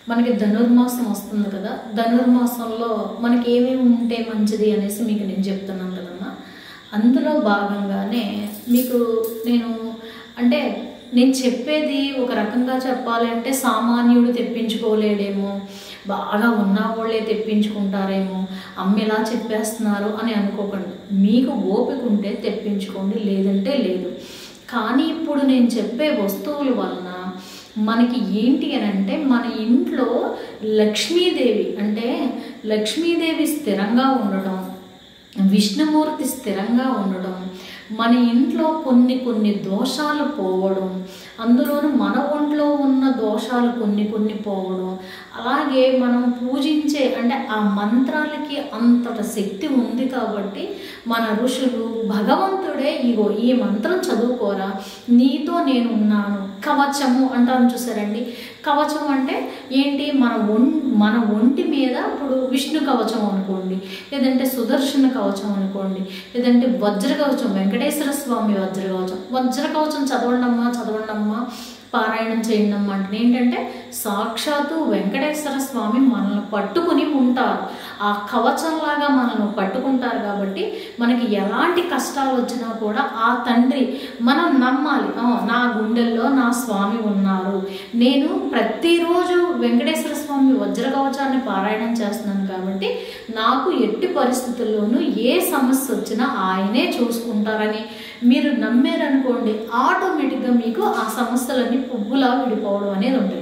మనకి ధనుర్మాసం వస్తుంది కదా ధనుర్మాసంలో మనకి ఏమేమి ఉంటే మంచిది అనేసి మీకు నేను చెప్తున్నాను కదమ్మా అందులో భాగంగానే మీకు నేను అంటే నేను చెప్పేది ఒక రకంగా చెప్పాలంటే సామాన్యుడు తెప్పించుకోలేడేమో బాగా ఉన్న వాళ్ళే తెప్పించుకుంటారేమో అమ్మ ఇలా చెప్పేస్తున్నారు అని అనుకోకండి మీకు ఓపిక ఉంటే తెప్పించుకోండి లేదంటే లేదు కానీ ఇప్పుడు నేను చెప్పే వస్తువుల వలన మనకి ఏంటి అని అంటే మన ఇంట్లో లక్ష్మీదేవి అంటే లక్ష్మీదేవి స్థిరంగా ఉండడం విష్ణుమూర్తి స్థిరంగా ఉండడం మన ఇంట్లో కొన్ని కొన్ని దోషాలు పోవడం అందులోనూ మన ఒంట్లో ఉన్న దోషాలు కొన్ని కొన్ని పోవడం అలాగే మనం పూజించే అంటే ఆ మంత్రాలకి అంతట శక్తి ఉంది కాబట్టి మన ఋషులు భగవంతుడే ఇగో ఈ మంత్రం చదువుకోరా నీతో నేను ఉన్నాను కవచము అంటాను చూసారండి కవచం అంటే ఏంటి మన ఒం మన ఒంటి మీద ఇప్పుడు విష్ణు కవచం అనుకోండి లేదంటే సుదర్శన కవచం అనుకోండి లేదంటే వజ్ర కవచం వెంకటేశ్వర స్వామి వజ్ర కవచం వజ్ర కవచం చదవండమ్మా చదవండమ్మా పారాయణం చేయండి అమ్మా అంటే ఏంటంటే సాక్షాత్తు వెంకటేశ్వర స్వామి మనల్ని పట్టుకుని ఉంటారు ఆ కవచంలాగా మనల్ని పట్టుకుంటారు కాబట్టి మనకి ఎలాంటి కష్టాలు వచ్చినా కూడా ఆ తండ్రి మనం నమ్మాలి "ఆ, నా గుండెల్లో నా స్వామి ఉన్నారు నేను ప్రతిరోజు వెంకటేశ్వర స్వామి వజ్ర కవచాన్ని పారాయణం చేస్తున్నాను కాబట్టి నాకు ఎట్టి పరిస్థితుల్లోనూ ఏ సమస్య వచ్చినా ఆయనే చూసుకుంటారని మీరు నమ్మారనుకోండి ఆటోమేటిక్గా మీకు ఆ సమస్యలన్నీ పువ్వులా విడిపోవడం అనేది ఉంటుంది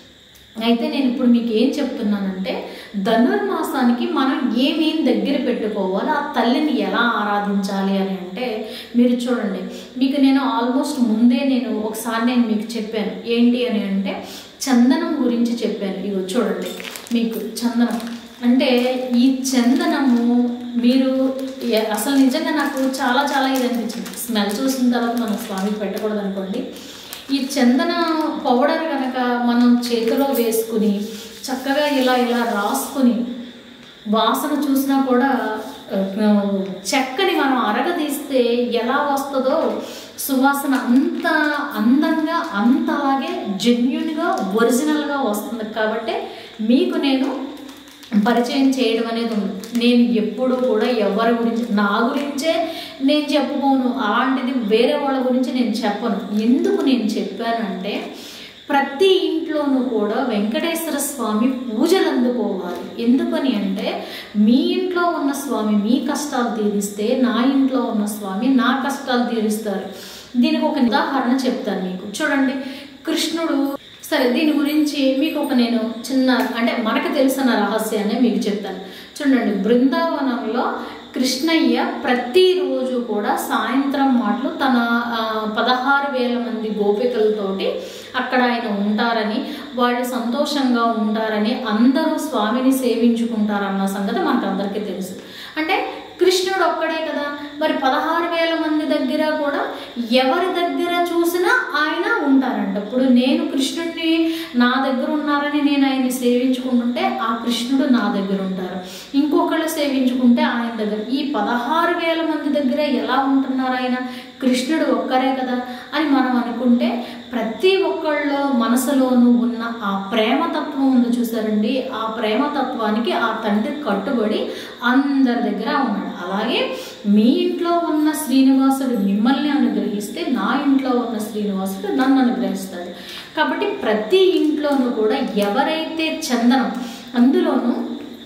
అయితే నేను ఇప్పుడు మీకు ఏం చెప్తున్నానంటే ధనుర్మాసానికి మనం ఏమేం దగ్గర పెట్టుకోవాలి ఆ తల్లిని ఎలా ఆరాధించాలి అని అంటే మీరు చూడండి మీకు నేను ఆల్మోస్ట్ ముందే నేను ఒకసారి నేను మీకు చెప్పాను ఏంటి అని అంటే చందనం గురించి చెప్పాను ఇగో చూడండి మీకు చందనం అంటే ఈ చందనము మీరు ఎ- అసలు నిజంగా నాకు చాలా చాలా ఇది అనిపించింది స్మెల్ చూసిన తర్వాత మనం స్వామికి పెట్టకూడదు అనుకోండి ఈ చందన పౌడర్ కనుక మనం చేతిలో వేసుకుని చక్కగా ఇలా ఇలా రాసుకుని వాసన చూసినా కూడా ఆ, చెక్కని మనం అరగదీస్తే ఎలా వస్తుందో సువాసన అంత అందంగా అంత అలాగే జెన్యున్గా ఒరిజినల్గా వస్తుంది కాబట్టి మీకు నేను పరిచయం చేయడం అనేది ఉంది నేను ఎప్పుడు కూడా ఎవరి గురించి నా గురించే నేను చెప్పుకోను అలాంటిది వేరే వాళ్ళ గురించి నేను చెప్పను ఎందుకు నేను చెప్పానంటే ప్రతి ఇంట్లోనూ కూడా వెంకటేశ్వర స్వామి పూజలు అందుకోవాలి ఎందుకని అంటే మీ ఇంట్లో ఉన్న స్వామి మీ కష్టాలు తీరిస్తే నా ఇంట్లో ఉన్న స్వామి నా కష్టాలు తీరుస్తారు దీనికి ఒక ఉదాహరణ చెప్తాను మీకు చూడండి కృష్ణుడు సరే దీని గురించి మీకు ఒక నేను చిన్న అంటే మనకు తెలిసిన రహస్యాన్ని మీకు చెప్తాను చూడండి బృందావనంలో కృష్ణయ్య ప్రతిరోజు కూడా సాయంత్రం మాటలు తన ఆ, పదహారు వేల మంది గోపికలతోటి అక్కడ ఆయన ఉంటారని వాళ్ళు సంతోషంగా ఉంటారని అందరూ స్వామిని సేవించుకుంటారన్న సంగతి మనకు అందరికీ తెలుసు అంటే కృష్ణుడు ఒక్కడే కదా మరి పదహారు వేల మంది దగ్గర కూడా ఎవరి దగ్గర చూసినా ఆయన ఉంటారంట ఇప్పుడు నేను కృష్ణుడిని నా దగ్గర ఉన్నారని నేను ఆయన్ని సేవించుకుంటుంటే ఆ కృష్ణుడు నా దగ్గర ఉంటారు ఇంకొకళ్ళు సేవించుకుంటే ఆయన దగ్గర ఈ పదహారు వేల మంది దగ్గర ఎలా ఉంటున్నారు ఆయన కృష్ణుడు ఒక్కరే కదా అని మనం అనుకుంటే ప్రతి ఒక్కళ్ళ మనసులోనూ ఉన్న ఆ ప్రేమతత్వం ఉంది చూసారండి ఆ ప్రేమతత్వానికి ఆ తండ్రి కట్టుబడి అందరి దగ్గర ఉన్నాడు అలాగే మీ ఇంట్లో ఉన్న శ్రీనివాసుడు మిమ్మల్ని అనుగ్రహిస్తే నా ఇంట్లో ఉన్న శ్రీనివాసుడు నన్ను అనుగ్రహిస్తాడు కాబట్టి ప్రతి ఇంట్లోనూ కూడా ఎవరైతే చందనం అందులోనూ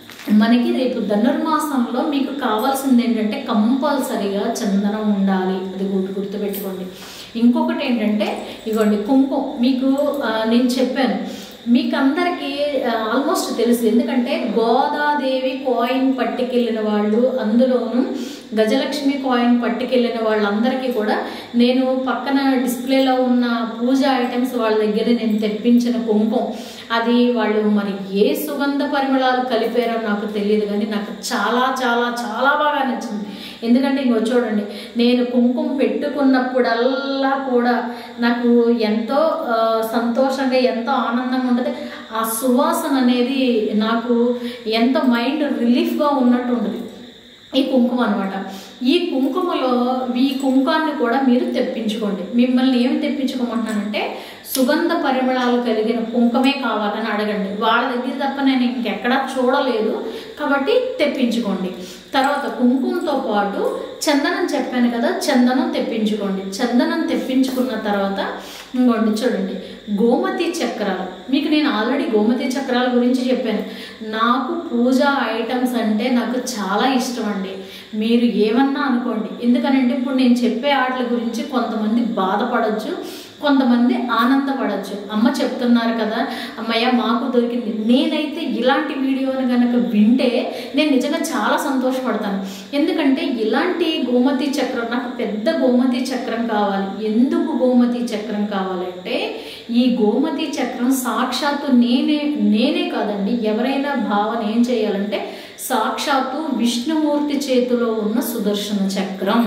మనకి రేపు ధనుర్మాసంలో మీకు కావాల్సింది ఏంటంటే కంపల్సరిగా చందనం ఉండాలి అది గుర్తు గుర్తుపెట్టుకోండి ఇంకొకటి ఏంటంటే ఇగోండి కుంకుమ మీకు ఆ, నేను చెప్పాను మీకు అందరికీ ఆల్మోస్ట్ తెలుసు ఎందుకంటే గోదాదేవి కాయిన్ పట్టుకెళ్ళిన వాళ్ళు అందులోనూ గజలక్ష్మి కాయిన్ పట్టుకెళ్ళిన వాళ్ళందరికీ కూడా నేను పక్కన డిస్ప్లేలో ఉన్న పూజ ఐటమ్స్ వాళ్ళ దగ్గర నేను తెప్పించిన కుంకుమ అది వాళ్ళు మరి ఏ సుగంధ పరిమళాలు కలిపారో నాకు తెలియదు కానీ నాకు చాలా చాలా చాలా బాగా నచ్చింది ఎందుకంటే ఇంకో చూడండి నేను కుంకుమ పెట్టుకున్నప్పుడల్లా కూడా నాకు ఎంతో ఆ, సంతోషంగా ఎంతో ఆనందంగా ఉంటుంది ఆ సువాసన అనేది నాకు ఎంతో మైండ్ రిలీఫ్గా ఉన్నట్టు ఉంటుంది ఈ కుంకుమ అనమాట ఈ కుంకుమలో ఈ కుంకాన్ని కూడా మీరు తెప్పించుకోండి మిమ్మల్ని ఏమి తెప్పించుకోమంటున్నానంటే సుగంధ పరిమళాలు కలిగిన కుంకమే కావాలని అడగండి వాళ్ళ దగ్గర తప్ప నేను ఇంకెక్కడా చూడలేదు కాబట్టి తెప్పించుకోండి తర్వాత కుంకుమతో పాటు చందనం చెప్పాను కదా చందనం తెప్పించుకోండి చందనం తెప్పించుకున్న తర్వాత ఇంకోండి చూడండి గోమతి చక్రాలు మీకు నేను ఆల్రెడీ గోమతి చక్రాల గురించి చెప్పాను నాకు పూజా ఐటమ్స్ అంటే నాకు చాలా ఇష్టం అండి మీరు ఏమన్నా అనుకోండి ఎందుకనంటే ఇప్పుడు నేను చెప్పే ఆటల గురించి కొంతమంది బాధపడచ్చు కొంతమంది ఆనందపడచ్చు అమ్మ చెప్తున్నారు కదా అమ్మయ్య మాకు దొరికింది నేనైతే ఇలాంటి వీడియోని కనుక వింటే నేను నిజంగా చాలా సంతోషపడతాను ఎందుకంటే ఇలాంటి గోమతి చక్రం నాకు పెద్ద గోమతి చక్రం కావాలి ఎందుకు గోమతి చక్రం కావాలంటే ఈ గోమతి చక్రం సాక్షాత్తు నేనే నేనే కాదండి ఎవరైనా భావన ఏం చేయాలంటే సాక్షాత్తు విష్ణుమూర్తి చేతిలో ఉన్న సుదర్శన చక్రం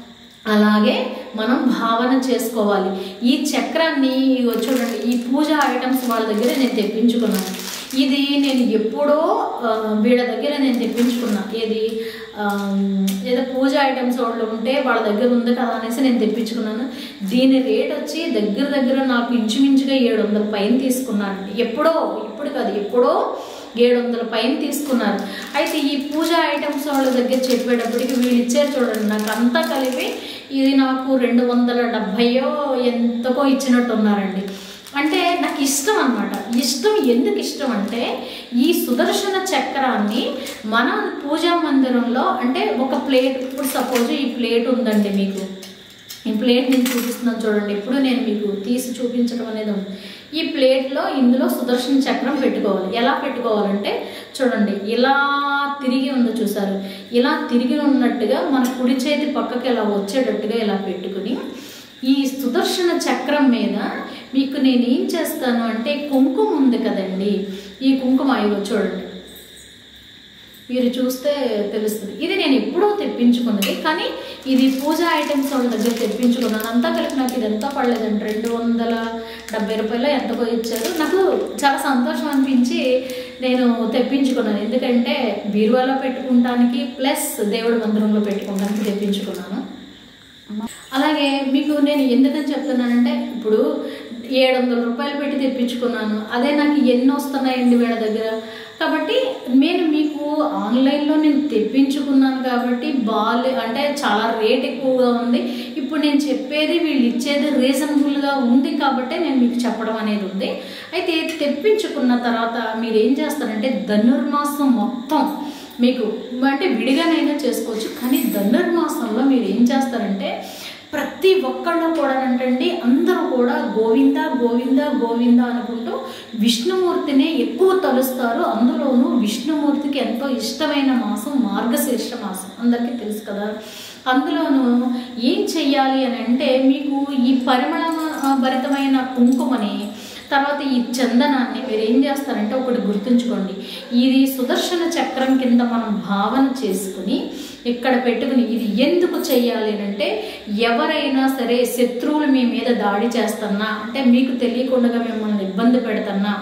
అలాగే మనం భావన చేసుకోవాలి ఈ చక్రాన్ని ఇగో చూడండి ఈ పూజ ఐటమ్స్ వాళ్ళ దగ్గర నేను తెప్పించుకున్నాను ఇది నేను ఎప్పుడో ఆ, వీళ్ళ దగ్గర నేను తెప్పించుకున్నా ఏది ఆ, ఏదో పూజ ఐటమ్స్ వాళ్ళు ఉంటే వాళ్ళ దగ్గర ఉంది కదా అనేసి నేను తెప్పించుకున్నాను దీని రేట్ వచ్చి దగ్గర దగ్గర నాకు ఇంచుమించుగా ఏడు వందల పైన తీసుకున్నాను ఎప్పుడో ఇప్పుడు కాదు ఎప్పుడో ఏడు వందల పైన తీసుకున్నారు అయితే ఈ పూజ ఐటమ్స్ వాళ్ళ దగ్గర చెప్పేటప్పటికి వీళ్ళు ఇచ్చారు చూడండి నాకు అంతా కలిపి ఇది నాకు రెండు వందల డెబ్భైయో ఎంతకో ఇచ్చినట్టు ఉన్నారండి అంటే నాకు ఇష్టం అనమాట ఇష్టం ఎందుకు ఇష్టం అంటే ఈ సుదర్శన చక్రాన్ని మన పూజా మందిరంలో అంటే ఒక ప్లేట్ ఇప్పుడు సపోజ్ ఈ ప్లేట్ ఉందండి మీకు ఈ ప్లేట్ నేను చూపిస్తున్నాను చూడండి ఇప్పుడు నేను మీకు తీసి చూపించడం అనేది ఉంది ఈ ప్లేట్లో ఇందులో సుదర్శన చక్రం పెట్టుకోవాలి ఎలా పెట్టుకోవాలంటే చూడండి ఇలా తిరిగి ఉంది చూసారు ఇలా తిరిగి ఉన్నట్టుగా మన కుడి చేతి పక్కకి ఇలా వచ్చేటట్టుగా ఇలా పెట్టుకుని ఈ సుదర్శన చక్రం మీద మీకు నేను ఏం చేస్తాను అంటే కుంకుమ ఉంది కదండి ఈ కుంకుమ ఇగో చూడండి మీరు చూస్తే తెలుస్తుంది ఇది నేను ఎప్పుడో తెప్పించుకున్నది కానీ ఇది పూజ ఐటమ్స్ వాళ్ళ దగ్గర తెప్పించుకున్నాను అంతా కలిపి నాకు ఇది ఎంత పడలేదండి రెండు వందల డెబ్బై రూపాయలు ఎంతకో ఇచ్చారు నాకు చాలా సంతోషం అనిపించి నేను తెప్పించుకున్నాను ఎందుకంటే బీరువాలో పెట్టుకుంటానికి ప్లస్ దేవుడి మందిరంలో పెట్టుకోవడానికి తెప్పించుకున్నాను అలాగే మీకు నేను ఎందుకని చెప్తున్నానంటే ఇప్పుడు ఏడు వందల రూపాయలు పెట్టి తెప్పించుకున్నాను అదే నాకు ఎన్ని వస్తున్నాయండి వీళ్ళ దగ్గర కాబట్టి నేను మీకు ఆన్లైన్లో నేను తెప్పించుకున్నాను కాబట్టి బాగాలే అంటే చాలా రేట్ ఎక్కువగా ఉంది ఇప్పుడు నేను చెప్పేది వీళ్ళు ఇచ్చేది రీజనబుల్గా ఉంది కాబట్టి నేను మీకు చెప్పడం అనేది ఉంది అయితే తెప్పించుకున్న తర్వాత మీరు ఏం చేస్తారంటే ధనుర్మాసం మొత్తం మీకు అంటే విడిగానైనా చేసుకోవచ్చు కానీ ధనుర్మాసంలో మీరు ఏం చేస్తారంటే ప్రతి ఒక్కళ్ళు కూడా అంటండి అందరూ కూడా గోవింద గోవింద గోవింద అనుకుంటూ విష్ణుమూర్తినే ఎక్కువ తలుస్తారు అందులోనూ విష్ణుమూర్తికి ఎంతో ఇష్టమైన మాసం మార్గశీర్ష మాసం అందరికీ తెలుసు కదా అందులోనూ ఏం చెయ్యాలి అని అంటే మీకు ఈ పరిమళ భరితమైన కుంకుమని తర్వాత ఈ చందనాన్ని మీరు ఏం చేస్తారంటే ఒకటి గుర్తుంచుకోండి ఇది సుదర్శన చక్రం కింద మనం భావన చేసుకుని ఇక్కడ పెట్టుకుని ఇది ఎందుకు చేయాలి అని అంటే ఎవరైనా సరే శత్రువులు మీ మీద దాడి చేస్తున్నా అంటే మీకు తెలియకుండా మిమ్మల్ని ఇబ్బంది పెడుతున్నా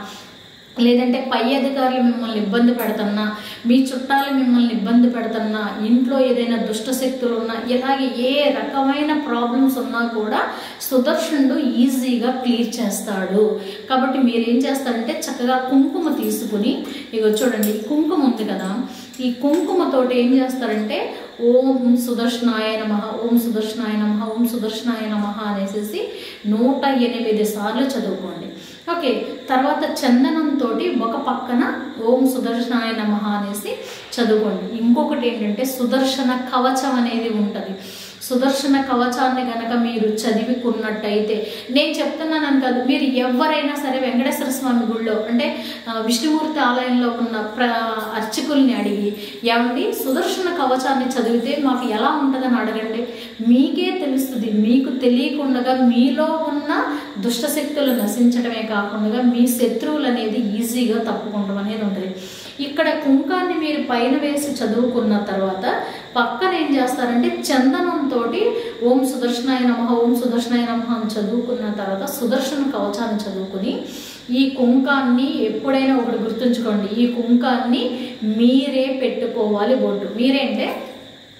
లేదంటే పై అధికారులు మిమ్మల్ని ఇబ్బంది పెడుతున్నా మీ చుట్టాలు మిమ్మల్ని ఇబ్బంది పెడుతున్నా ఇంట్లో ఏదైనా దుష్ట శక్తులు ఉన్నా ఇలాగే ఏ రకమైన ప్రాబ్లమ్స్ ఉన్నా కూడా సుదర్శనుడు ఈజీగా క్లియర్ చేస్తాడు కాబట్టి మీరు ఏం చేస్తారంటే చక్కగా కుంకుమ తీసుకుని ఇగో చూడండి ఈ కుంకుమ ఉంది కదా ఈ కుంకుమతోటి ఏం చేస్తారంటే ఓం సుదర్శనాయ నమ ఓం సుదర్శనాయ నమ ఓం సుదర్శనాయ నమ అనేసి నూట ఎనిమిది సార్లు చదువుకోండి ఓకే తర్వాత చందనంతో ఒక పక్కన ఓం సుదర్శనాయ నమ అనేసి చదువుకోండి ఇంకొకటి ఏంటంటే సుదర్శన కవచం అనేది ఉంటుంది సుదర్శన కవచాన్ని గనక మీరు చదివికున్నట్టయితే నేను చెప్తున్నాను కాదు మీరు ఎవరైనా సరే వెంకటేశ్వర స్వామి గుళ్ళో అంటే ఆ, విష్ణుమూర్తి ఆలయంలో ఉన్న ప్ర అర్చకుల్ని అడిగి ఏమండి సుదర్శన కవచాన్ని చదివితే మాకు ఎలా ఉంటుందని అడగండి మీకే తెలుస్తుంది మీకు తెలియకుండా మీలో ఉన్న దుష్టశక్తులు నశించడమే కాకుండా మీ శత్రువులు అనేది ఈజీగా తప్పుకుంటాం అనేది ఉంటుంది ఇక్కడ కుంకాన్ని మీరు పైన వేసి చదువుకున్న తర్వాత పక్కన ఏం చేస్తారంటే చందనంతో ఓం సుదర్శనాయ నమ ఓం సుదర్శనాయ నమ అని చదువుకున్న తర్వాత సుదర్శన కవచాన్ని చదువుకుని ఈ కుంకాన్ని ఎప్పుడైనా ఒకటి గుర్తుంచుకోండి ఈ కుంకాన్ని మీరే పెట్టుకోవాలి బొట్టు మీరే అంటే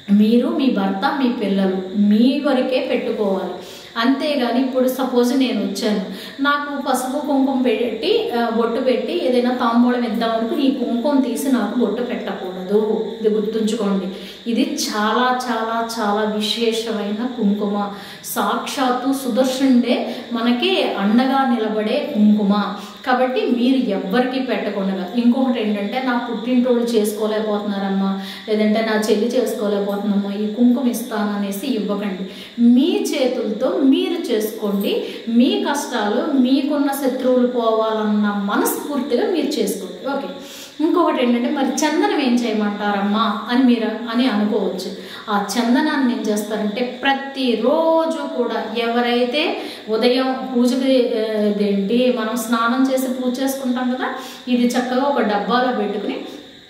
మీరు మీ భర్త మీ పిల్లలు మీ వరకే పెట్టుకోవాలి అంతేగాని ఇప్పుడు సపోజ్ నేను వచ్చాను నాకు పసుపు కుంకుమ పెట్టి ఆ, బొట్టు పెట్టి ఏదైనా తాంబూలం ఇద్దాం అనుకుని ఈ కుంకుమ తీసి నాకు బొట్టు పెట్టకూడదు ఇది గుర్తుంచుకోండి ఇది చాలా చాలా చాలా విశేషమైన కుంకుమ సాక్షాత్తు సుదర్శనుడే మనకి అండగా నిలబడే కుంకుమ కాబట్టి మీరు ఎవ్వరికి పెట్టకుండా ఇంకొకటి ఏంటంటే నా పుట్టినరోజు చేసుకోలేకపోతున్నారమ్మా లేదంటే నా చెల్లి చేసుకోలేకపోతున్నామ్మా ఈ కుంకుమ ఇస్తాను అనేసి ఇవ్వకండి మీ చేతులతో మీరు చేసుకోండి మీ కష్టాలు మీకున్న శత్రువులు పోవాలన్న మనస్ఫూర్తిగా మీరు చేసుకోండి ఓకే ఇంకొకటి ఏంటంటే మరి చందనం ఏం చేయమంటారమ్మా అని మీరు అని అనుకోవచ్చు ఆ చందనాన్ని ఏం చేస్తారంటే ప్రతిరోజు కూడా ఎవరైతే ఉదయం పూజకి ఆ, ఇదేంటి మనం స్నానం చేసి పూజ చేసుకుంటాం కదా ఇది చక్కగా ఒక డబ్బాలో పెట్టుకుని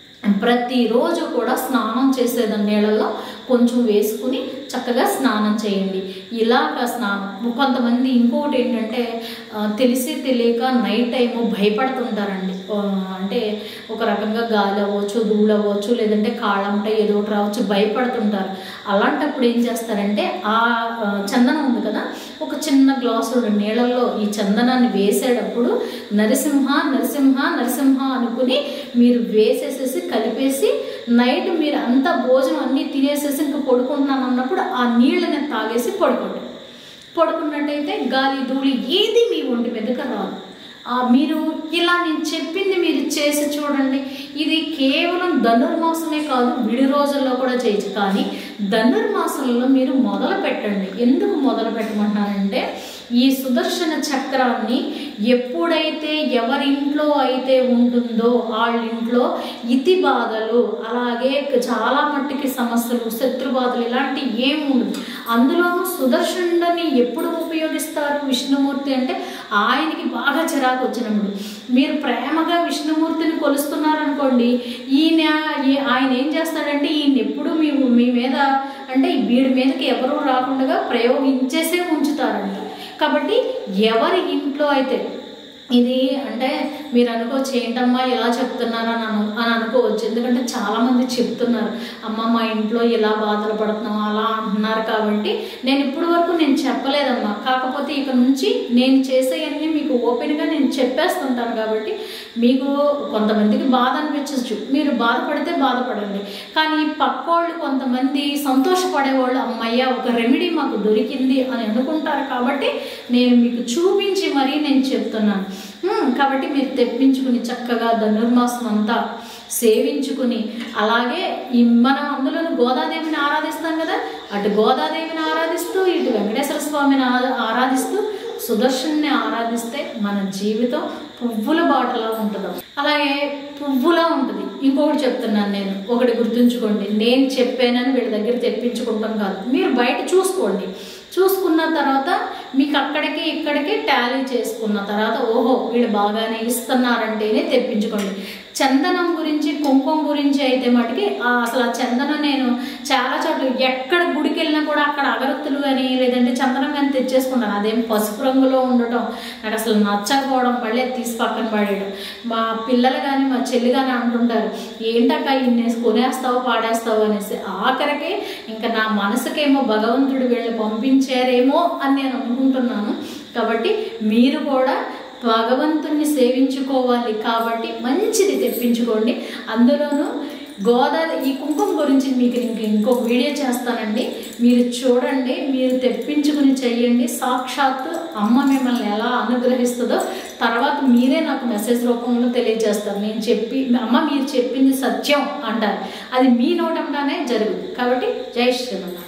ప్రతిరోజు కూడా స్నానం చేసేది నీళ్ళల్లో కొంచెం వేసుకుని చక్కగా స్నానం చేయండి ఇలాగ స్నానం కొంతమంది ఇంకొకటి ఏంటంటే ఆ, తెలిసి తెలియక నైట్ టైము భయపడుతుంటారండి ఆ, అంటే ఒక రకంగా గాలి అవ్వచ్చు ధూళి అవ్వచ్చు లేదంటే కాళ్ళంట ఏదో ఒకటి రావచ్చు భయపడుతుంటారు అలాంటప్పుడు ఏం చేస్తారంటే ఆ ఆ, చందనం ఉంది కదా ఒక చిన్న గ్లాసుడు నీళ్ళల్లో ఈ చందనాన్ని వేసేటప్పుడు నరసింహ నరసింహ నరసింహ అనుకుని మీరు వేసేసేసి కలిపేసి నైట్ మీరు అంతా భోజనం అన్నీ తినేసేసి ఇంకా పడుకుంటున్నాను అన్నప్పుడు ఆ నీళ్ళని తాగేసి పడుకోండి పడుకున్నట్టయితే గాలి ధూళి ఏది మీ ఒంటి మీదకి రాదు ఆ మీరు ఇలా నేను చెప్పింది మీరు చేసి చూడండి ఇది కేవలం ధనుర్మాసమే కాదు విడి రోజుల్లో కూడా చేయొచ్చు కానీ ధనుర్మాసంలో మీరు మొదలు పెట్టండి ఎందుకు మొదలు పెట్టమంటున్నానంటే ఈ సుదర్శన చక్రాన్ని ఎప్పుడైతే ఎవరింట్లో అయితే ఉంటుందో వాళ్ళ ఇంట్లో ఇతి బాధలు అలాగే చాలా మట్టికి సమస్యలు శత్రు బాధలు ఇలాంటివి ఏమి ఉండదు అందులోనూ సుదర్శనుడిని ఎప్పుడు ఉపయోగిస్తారు విష్ణుమూర్తి అంటే ఆయనకి బాగా చిరాకు వచ్చినప్పుడు మీరు ప్రేమగా విష్ణుమూర్తిని కొలుస్తున్నారనుకోండి ఈయన ఈ- ఆయన ఏం చేస్తాడంటే ఈయన ఎప్పుడు మీ మీ మీద అంటే వీడి మీదకి ఎవరు రాకుండా ప్రయోగించేసే ఉంచుతారంట కాబట్టి ఎవరి ఇంట్లో అయితే ఇది అంటే మీరు అనుకోవచ్చు ఏంటమ్మా ఇలా చెప్తున్నారు అని అను అని అనుకోవచ్చు ఎందుకంటే చాలామంది చెప్తున్నారు అమ్మ మా ఇంట్లో ఇలా బాధలు పడుతున్నాం అలా అంటున్నారు కాబట్టి నేను ఇప్పుడు వరకు నేను చెప్పలేదమ్మా కాకపోతే ఇక నుంచి నేను చేసేవన్నీ మీకు ఓపెన్గా నేను చెప్పేస్తుంటాను కాబట్టి మీకు కొంతమందికి బాధ అనిపించవచ్చు మీరు బాధపడితే బాధపడండి కానీ పక్కోళ్ళు కొంతమంది సంతోషపడేవాళ్ళు అమ్మయ్య ఒక రెమెడీ మాకు దొరికింది అని అనుకుంటారు కాబట్టి నేను మీకు చూపించి మరీ నేను చెప్తున్నాను ఉమ్, కాబట్టి మీరు తెప్పించుకుని చక్కగా ధనుర్మాసం అంతా సేవించుకుని అలాగే ఈ మనం అందులో గోదాదేవిని ఆరాధిస్తాం కదా అటు గోదాదేవిని ఆరాధిస్తూ ఇటు వెంకటేశ్వర స్వామిని ఆ- ఆరాధిస్తూ సుదర్శన్ని ఆరాధిస్తే మన జీవితం పువ్వుల బాటలా ఉంటుంది అలాగే పువ్వులా ఉంటుంది ఇంకొకటి చెప్తున్నాను నేను ఒకటి గుర్తుంచుకోండి నేను చెప్పానని వీళ్ళ దగ్గర తెప్పించుకుంటాం కాదు మీరు బయట చూసుకోండి చూసుకున్న తర్వాత మీకు అక్కడికి ఇక్కడికి టాలీ చేసుకున్న తర్వాత ఓహో వీళ్ళు బాగానే ఇస్తున్నారంటేనే తెప్పించుకోండి చందనం గురించి కుంకుమ గురించి అయితే మటుకి ఆ అసలు ఆ చందనం నేను చాలా చోట్ల ఎక్కడ గుడికి వెళ్ళినా కూడా అక్కడ అగరత్తులు కానీ లేదంటే చందనం కానీ తెచ్చేసుకుంటాను అదేం పసుపు రంగులో ఉండటం నాకు అసలు నచ్చకపోవడం మళ్ళీ అది తీసి పక్కన పడేయడం మా పిల్లలు కానీ మా చెల్లి కానీ అంటుంటారు ఏంటక్క ఇన్నేసి కొనేస్తావు పాడేస్తావు అనేసి ఆఖరికి ఇంకా నా మనసుకేమో భగవంతుడు వీళ్ళు పంపించారేమో అని నేను అనుకుంటున్నాను కాబట్టి మీరు కూడా భగవంతుణ్ణి సేవించుకోవాలి కాబట్టి మంచిది తెప్పించుకోండి అందులోనూ గోదావరి ఈ కుంకుమ గురించి మీకు ఇంక ఇంకొక వీడియో చేస్తానండి మీరు చూడండి మీరు తెప్పించుకుని చెయ్యండి సాక్షాత్తు అమ్మ మిమ్మల్ని ఎలా అనుగ్రహిస్తుందో తర్వాత మీరే నాకు మెసేజ్ రూపంలో తెలియజేస్తారు నేను చెప్పి అమ్మ మీరు చెప్పింది సత్యం అంటారు అది మీ నోటంగానే జరుగుతుంది కాబట్టి జై శ్రీమన్నారాయణ